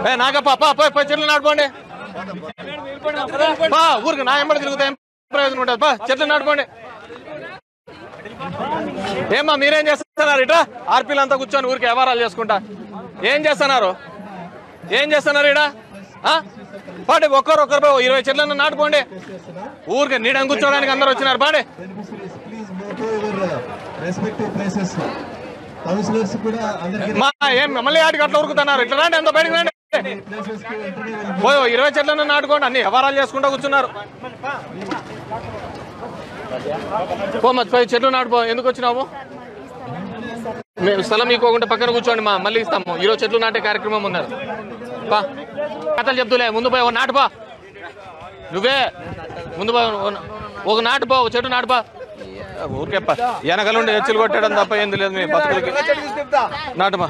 ఏ నాగప్ప పా పోయి పోయి చెట్లు నాటుకోండి పా ఊరికి నా ఎంబడి తిరుగుతాయి ఏం ప్రయోజనం ఉంటుంది పా చెట్లు నాటుకోండి ఏమ్మా మీరేం చేస్తున్నారు ఇట్లా ఆర్పీలు అంతా కూర్చొని ఊరికి వ్యవహారాలు చేసుకుంటా ఏం చేస్తున్నారు ఏం చేస్తున్నారు ఇడా పాడి ఒక్కరు ఒక్కరు పోయి ఓ ఇరవై చెట్లను నాటుకోండి ఊరికి నీడని కూర్చోడానికి అందరు వచ్చినారు పాడి please move to your respective places councillors కూడా అందరికి మా ఏం మళ్ళీ ఆటికి అట్లా ఉరుకుతున్నారు ఇట్లా రండి అంత బయటకు రండి ప్లేసెస్ కి ఎంట్రీ పోయి ఓ ఇరవై చెట్లను నాటుకోండి అన్ని వ్యవహారాలు చేసుకుంటూ కూర్చున్నారు పోమ్మా పోయి చెట్లు నాటుకో ఎందుకు వచ్చినావు మేము స్థలం ఇవ్వకుండా పక్కన కూర్చోండి మా మళ్ళీ ఇస్తాము ఈరోజు చెట్లు నాటే కార్యక్రమం ఉన్నారు పా కథలు చెప్తులే ముందు పోయి ఓ నాటుపా నువ్వే ముందు పోయి ఓ- ఒక నాటుపో ఒక చెట్టు నాటుపా ఊరికేప్ప వెనకలుండి హెచ్చులు కొట్టడం తప్ప ఏంది లేదు మీ బతుకులకి నాటుమా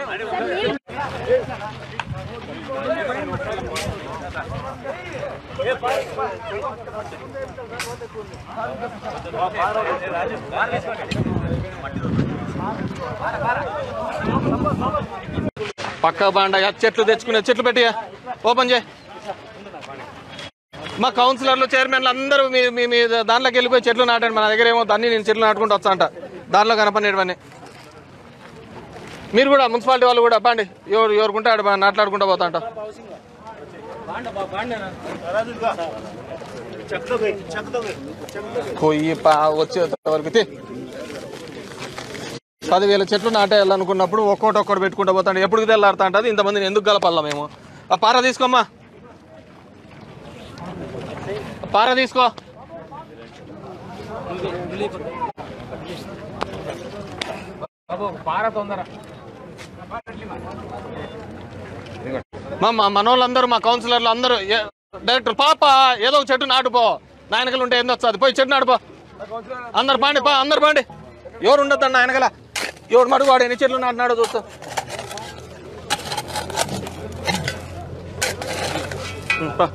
పక్క బాండ చెట్లు తెచ్చుకునే చెట్లు పెట్టి ఓపెన్ చేయి మా కౌన్సిలర్లు చైర్మన్లు అందరూ మీ మీ మీ దాంట్లోకి వెళ్ళిపోయి చెట్లు నాటండి మన దగ్గర ఏమో అన్ని నేను చెట్లు నాటుకుంటూ వస్తా అంట దాంట్లో కనపడేవన్నీ మీరు కూడా మున్సిపాలిటీ వాళ్ళు కూడా పండి ఎవరు ఎవరుకుంటే ఆడ నాట్లాడుకుంటూ పోతా అంట కొయ్యి పా వచ్చే వరకు తీ. పదివేల చెట్లు నాటేయాలనుకున్నప్పుడు ఒక్కోటి ఒక్కటి పెట్టుకుంటూ పోతాడు ఎప్పుడు తెల్లాడుతా ఉంటుంది ఇంతమందిని ఎందుకు గలపల్లా మేము ఆ పార తీసుకోమ్మా పార తీసుకో మా మా మనోళ్ళందరూ మా కౌన్సిలర్లు అందరూ ఏ- డైరెక్టర్ పాప ఏదో ఒక చెట్టు నాటుపో నాయనకలు ఉంటే ఏంది వస్తుంది పోయి చెట్టు నాటుపో అందరు పాండి పా అందరు పాండి ఎవరు ఉండొద్దండి ఆయనకల ఎవడు మడుగు వాడు ఎన్ని చెట్లు నాటినాడో చూస్తా ఉం, పా.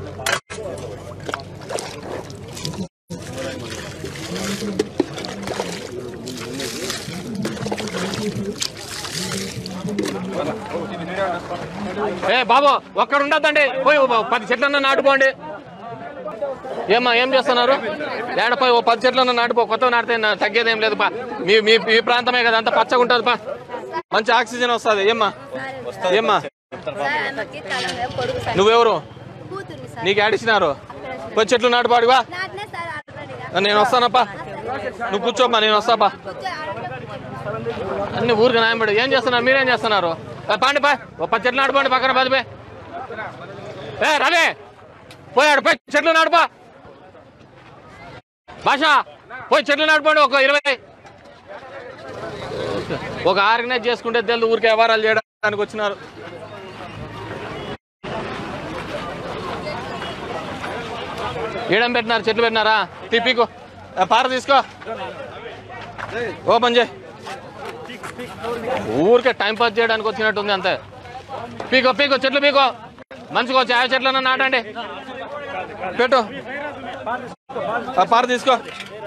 ఏ బాబు ఒక్కడ ఉండద్దండి పోయి ఓ పది చెట్లన్నా నాటుకోండి ఏమ్మా ఏం చేస్తున్నారు ఏడపోయి ఓ పది చెట్లన్నా నాటుకో కొత్త నాటితే నా- తగ్గేదేం లేదు పా మీ మీ మీ ప్రాంతమే కదా అంత పచ్చగా ఉంటుంది పా మంచి ఆక్సిజన్ వస్తుంది ఏమ్మా ఏమ్మా సార్ ఆమెకి తల మీద పొడుగు సార్ నువ్వెవరు కూతుర్ని సార్ నీకు ఆడిచ్చినారు పోయి చెట్లు నాటుపాడివా నాటినే సార్ ఆల్రెడీగా నేను వస్తానప్పా నువ్వు కూర్చోమ్మా నేను వస్తాపా కూర్చో ఆడపిల్ల కూర్చో. అన్ని ఊరికి నాయబడి ఏం చేస్తున్నారు మీరేం చేస్తున్నారు ఏ, పాండి పా ఓ పది చెట్లు నాటుకోండి పక్కన పది పే ఏ రవి పోయాడు పోయి చెట్లు నాటుపా భాష పోయి చెట్లు నాటుకోండి ఒక ఇరవై ఒక ఆర్గనైజ్ చేసుకుంటే తెలుసు ఊరికి వ్యవహారాలు చేయడానికి వచ్చినారు ఈడం పెట్టినారు చెట్లు పెట్టినారా తిప్పికు పార తీసుకో ఓపెన్ చేయి ఊరికే టైం పాస్ చేయడానికి వచ్చినట్టుంది అంతే పీకో పీకో చెట్లు పీకో మంచిగా వచ్చి ఆ చెట్లన్నా నాటండి పెట్టు ఆ పార తీసుకో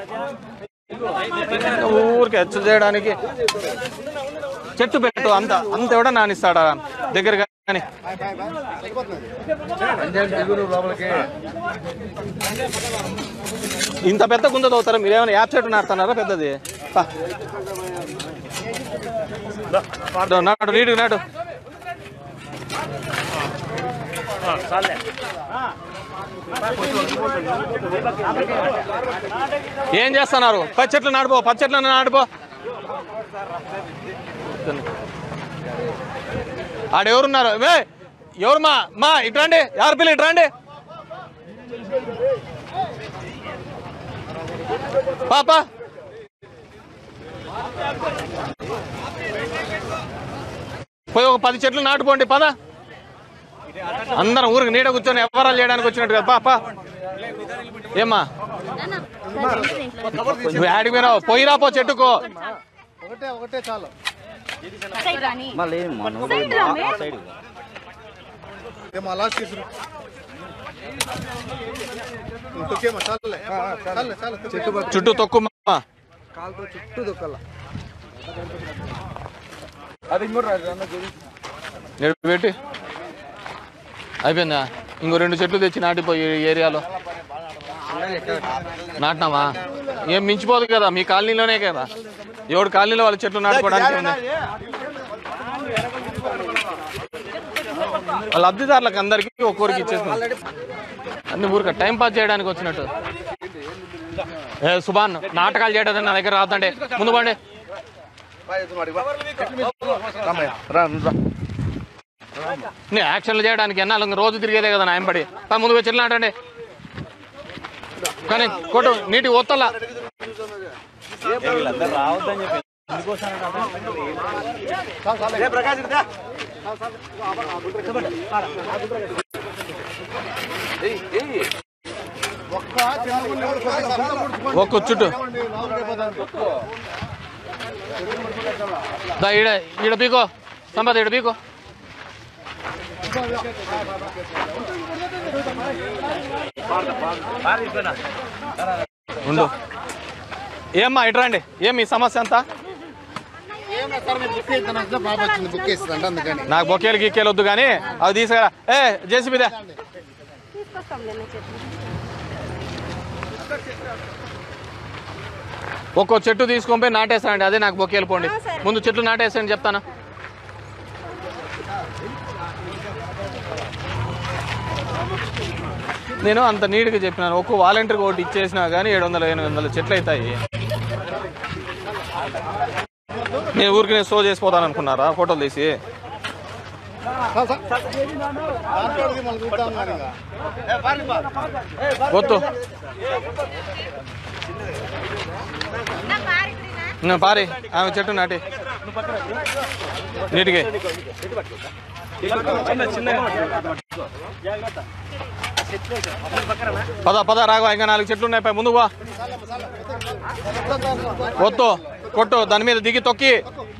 ఊరికే హెచ్చు చేయడానికి చెట్టు పెట్టు అంత అంత ఎవడ నానిస్తాడా దగ్గర కానీ ఇంత పెద్ద గుంత తవ్వుతారా మీరు ఏమైనా యాప్ చెట్టు నాటుతున్నారా పెద్దది పా. దో, నాటు నీటికి నాటు ఏం చేస్తున్నారు పది చెట్లు నాటుపో పది చెట్లు నాటుపో ఆడెవరున్నారు ఏ ఎవరు మా మా ఇట్రండి ఎవరి పిల్ల ఇట్రండి పాప పోయి ఒక పది చెట్లు నాటుకోండి పద అందరం ఊరికి నీడ కూర్చొని వ్యవహారాలు చేయడానికి వచ్చినట్టు కదా పాప ఏమ్మా నాన్న, సార్ ఏంటి ఇంట్లో? నువ్వు యాడికి పోయినావు పోయిరా పో చెట్టుకో ఒకటే ఒకటే చాలు సైడ్ రాని. మళ్ళీ మన సైడ్ రామే. సైడ్ ఏమో లాస్ట్ తీసుకురు ఇంకొకేమో చాలులే చాలు చాలు చెట్టు చుట్టూ తొక్కుమా కాలుతో చుట్టూ దొక్కల పెట్టి అయిపోయిందా ఇంకో రెండు చెట్లు తెచ్చి నాటిపోయి ఈ ఏరియాలో నాటినావా ఏం మించిపోదు కదా మీ కాలనీలోనే కదా ఎవడు కాలనీలో వాళ్ళ చెట్లు నాటుకోవడానికి ఉంది. వాళ్ళ లబ్ధిదారులకు అందరికీ ఒక్కొరికి ఇచ్చేస్తుంది అన్ని ఊరిక టైం పాస్ చేయడానికి వచ్చినట్టు ఏ సుభాన్ నాటకాలు చేయడం నా దగ్గర రాదండి ముందు పండి నీ యాక్షన్లు చేయడానికి ఎన్నాళ్ళు ఇంక రోజు తిరిగేదే కదా నాయం పడి పా ముందుగా చెట్లు నాటండి కానీ కొట్టు నీటి ఒత్తల్లా ఒక్క చుట్టూ దా ఈడ ఈడ పీకో సంపద ఈడ పీకో ఉండు ఏమ్మా ఇటు రండి ఏం మీ సమస్య అంతా బాబు వచ్చింది బుక్ ఇస్తుందంట అందుకని నాకు బొకేలు గీకేలు వద్దు కానీ అవి తీసుకురా ఏ జేసీబీదే తీసుకొస్తాం లేని చెట్లు ఒక్కో చెట్టు తీసుకొని పోయి నాటేస్తానండి అదే నాకు బొకేలు పోండి ఆ, సరే. ముందు చెట్లు నాటేస్తాను చెప్తాను నేను అంత నీట్గా చెప్పినాను ఒక్కో వాలంటీర్కి ఒకటి ఇచ్చేసినా కానీ ఏడు వందల ఎనిమిది వందల చెట్లు అవుతాయి నేను ఊరికి నేను షో చేసిపోతాను అనుకున్నారా ఫోటోలు తీసి వద్దు నా పారి ఆమె చెట్టు నాటి నీటికి పద పద రాఘవ ఇంకా నాలుగు చెట్లు ఉన్నాయి పై ముందు వా వద్దు కొట్టు దాని మీద దిగి తొక్కి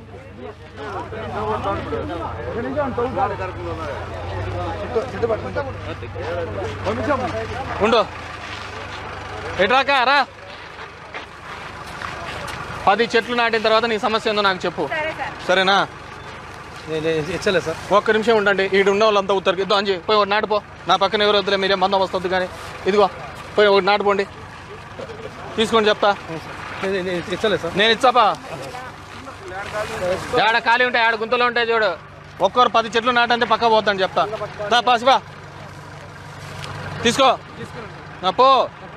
ఉండు ఎట్రాక రా పది చెట్లు నాటిన తర్వాత నీ సమస్య ఏందో నాకు చెప్పు సరే సార్ సరేనా ఇచ్చలే సార్ ఒక్క నిమిషం ఉండండి ఈడు ఉన్న వాళ్ళంతా ఉత్తరికి ఇద్దో అంజి పోయి ఒకటి నాటిపో నా పక్కన ఎవరు వద్దులే మీరేం బంధం వస్తుంది కానీ ఇదిగో పోయి ఒకటి నాటుకోండి తీసుకోండి చెప్తా ఇచ్చలే సార్ నేను ఇచ్చాపా ఏడ ఖాళీ ఉంటాయి ఆడ గుంతలు ఉంటాయి చూడు ఒక్కరు పది చెట్లు నాటంటే పక్క పోతాను చెప్తా దా పాసివా తీసుకో నా పో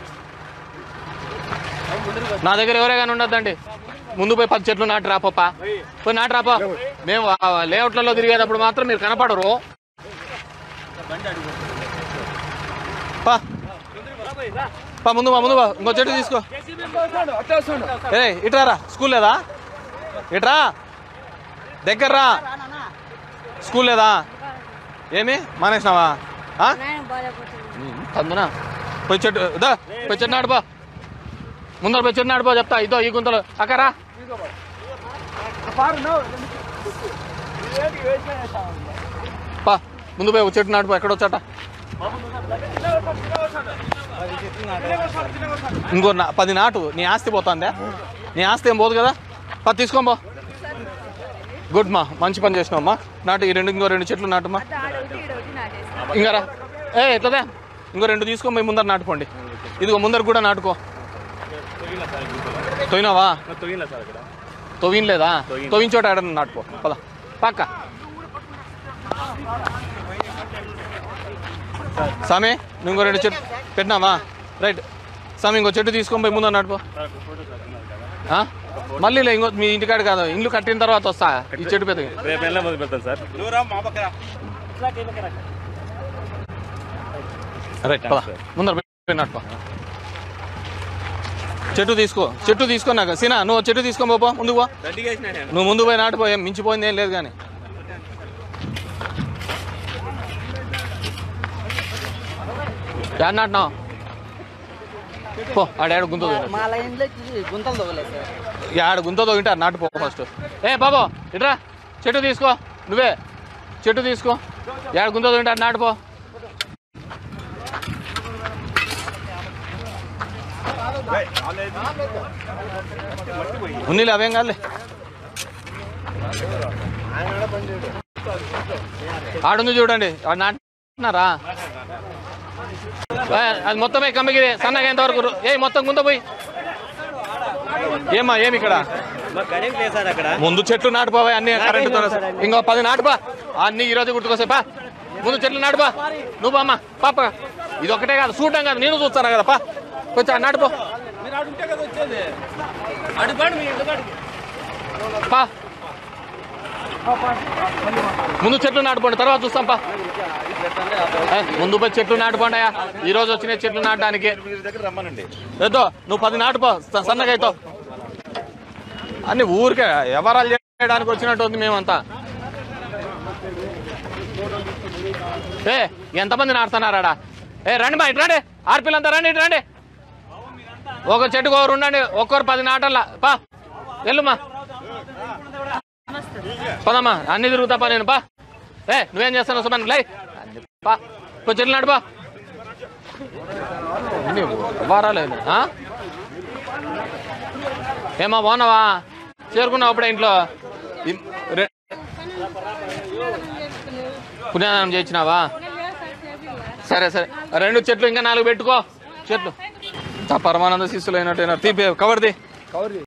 నా దగ్గర ఎవరే కానీ ఉండొద్దండి ముందు పోయి పది చెట్లు నాటి రాపప్ప పోయి నాటి రాపా మేము ఆ లేఅవుట్లలో తిరిగేటప్పుడు మాత్రం మీరు కనపడరు పా పా ముందు పా ముందు పా ఇంకో చెట్టు తీసుకో ఏ ఇట్రారా స్కూల్ లేదా ఇట్రా దగ్గర రా స్కూల్ లేదా ఏమి మానేసినావా ఆ? నాయన బాధపడుతుంది అందునా పోయి చెట్టు దా పోయి చెట్టు నాడుపో ముందర పోయి చెట్టు నాడుపో చెప్తా ఇదో ఈ గుంతలు అక్కరా పా ముందు పోయి ఒక చెట్టు నాటుపో ఎక్కడ వచ్చాట ఇంకో నా- పది నాటు నీ ఆస్తి పోతుందే నీ ఆస్తి ఏం పోదు కదా పది తీసుకోబో గుడ్ మా మంచి పని చేసినావమ్మా నాటు ఈ రెండు ఇంకో రెండు చెట్లు నాటుమా అట్లా ఆడొకటి ఈడొకటి నాటేస్తాం ఇంకా రా ఏ ఎట్లదే ఇంకో రెండు తీసుకొని పోయి ముందర నాటుకోండి ఇదిగో ముందర కూడా నాటుకో తొయినావా తొవినలేదా తొవించోట ఆడని నాటుకో పద పక్క సామి నువ్వు ఇంకో రెండు చెట్టు పెట్టినావా రైట్ సామి ఇంకో చెట్టు తీసుకొని పోయి ముందర నాటుకో ఆ? మళ్ళీ లే, ఇంకో మీ ఇంటికాడ కాదు ఇల్లు కట్టిన తర్వాత వస్తా ఈ చెట్టు పెద్ద రేపు ఎలా మొదలు పెడతాను సార్ రైట్ పద ముందర పోయి నాటుకో చెట్టు తీసుకో చెట్టు తీసుకో నాకు సీనా నువ్వు చెట్టు తీసుకో పో ముందుకు పో నువ్వు ముందు పోయి నాటుపో ఏం మించిపోయింది ఏం లేదు కానీ యాడ్ నాటినావు పో ఆడాడు గుంత మా లైన్లో గుంతలు తవ్వలేదు సార్ ఆడ గుంత తోగింటారు నాటుపో ఫస్ట్ ఏ బాబు ఇట్రా చెట్టు తీసుకో నువ్వే చెట్టు తీసుకో ఏడ గుంత తోగింటారు నాటుపో ఉన్నీలే అవేం కాదులే ఆడుంది చూడండి ఆడ నాటి చేస్తున్నారా ఏ, అది మొత్తమే కమ్మికి సన్నగా ఎంతవరకు ఏ మొత్తం ముందు పోయి ఏమా ఏమి ఇక్కడ ముందు చెట్లు నాటుపోవా అన్ని కరెంట్ ఇంకో పది నాటుపా అన్ని ఈ రోజు గుర్తుకొస్తాయి పా ముందు చెట్లు నాటుపా నువ్వు అమ్మా పాప ఇది ఒకటే కాదు చూడటం కాదు నేను చూస్తాను కదా పా కొంచెం ఆ నాటుపో పా ముందు చెట్లు నాటుకోండి తర్వాత చూస్తాం పా ఏ, ముందు పోయి చెట్లు నాటుకోండి అయ్యా ఈ రోజు వచ్చిన చెట్లు నాటడానికి ఏదో నువ్వు పది నాటుపో స- సన్నగా అవుతావు అన్ని ఊరికే వ్యవహారాలు చేయడానికి వచ్చినట్టు ఉంది మేమంతా ఏ ఎంతమంది నాటుతున్నారాడా ఏ రండి మా ఇటు రండి ఆడపిల్లంతా రండి ఇటు రండి ఒక చెట్టుకు ఒకరు ఉండండి ఒక్కరు పది నాటల్లా పా వెళ్ళు పదమ్మా అన్ని తిరుగుతా పా నేను పా ఏ నువ్వేం చేస్తావు సుమన్ లై పా కొంచెం చెట్లు నాడు పా అన్ని వారాలే ఆ? ఏమా బాగున్నావా చేరుకున్నావు అప్పుడే ఇంట్లో ఇన్- రె- పుణ్యానం చేయించినావా సరే సరే రెండు చెట్లు ఇంకా నాలుగు పెట్టుకో చెట్లు ఇంత పరమానంద శిష్యులు అయినట్టు తీపి కవర్ది